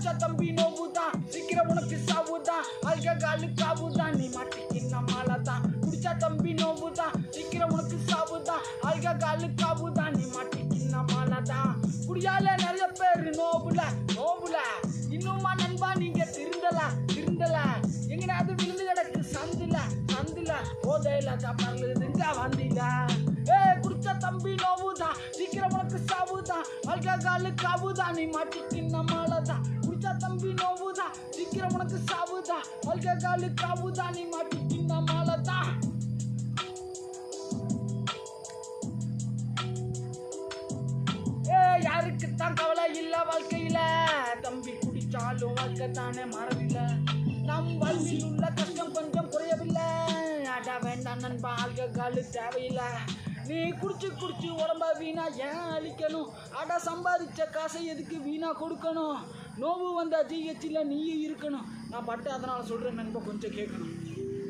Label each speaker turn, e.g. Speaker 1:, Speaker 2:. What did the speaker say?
Speaker 1: குடிச்சா தம்பி நோவு தான் சீக்கிரம் உனக்கு சாவு தான் அல்ககாலு காவு தான் நீ மாட்டிக்கின மாலை தான் குடிச்சா தம்பி நோவு தான் சீக்கிரம் உனக்கு சாவு தான் அல்ககாலு காவு தான் நீ மாட்டிக்கின மாலை தான் குடியால நிறைய பேர் நோவுல நோவுல இன்னுமா நண்பா நீங்க திருந்தல திருந்தல எங்கனாவது விழுந்து கிடக்கு சந்தில சந்தில போதையில சாப்பாடுங்க வந்தில ஏ குடிச்ச தம்பி நோவுதான் சீக்கிரம் உனக்கு சாவுதான் அல்ககாலு காவுதான் நீ மாட்டிக்கின மாலை தான் குடிச்சா தம்பி நோவுதான் சீக்கிரம் உனக்கு சாவுதான் அல்ககாலு காவுதான் நீ மாட்டிக்கின மாலை தான் ஏ யாருக்கு தான் கவலை இல்ல வாழ்க்கையில தம்பி குடிச்சாலும் வாழ்க்கை தானே மாறவில்ல நம் வாழ்வில் உள்ள கஷ்டம் கொஞ்சம் குறையவில்லை அட வேண்டாம் நண்பா ஆல்கஹால் தேவையில்லை நீ குடிச்சு குடிச்சு உடம்ப வீணா ஏன் அழிக்கணும் அட சம்பாதிச்ச காசை எதுக்கு வீணா கொடுக்கணும் நோவு வந்த ஜிஹெச்சில் நீயும் இருக்கணும் நான் பட்டு அதனால சொல்கிறேன் நண்பா கொஞ்சம் கேட்கணும்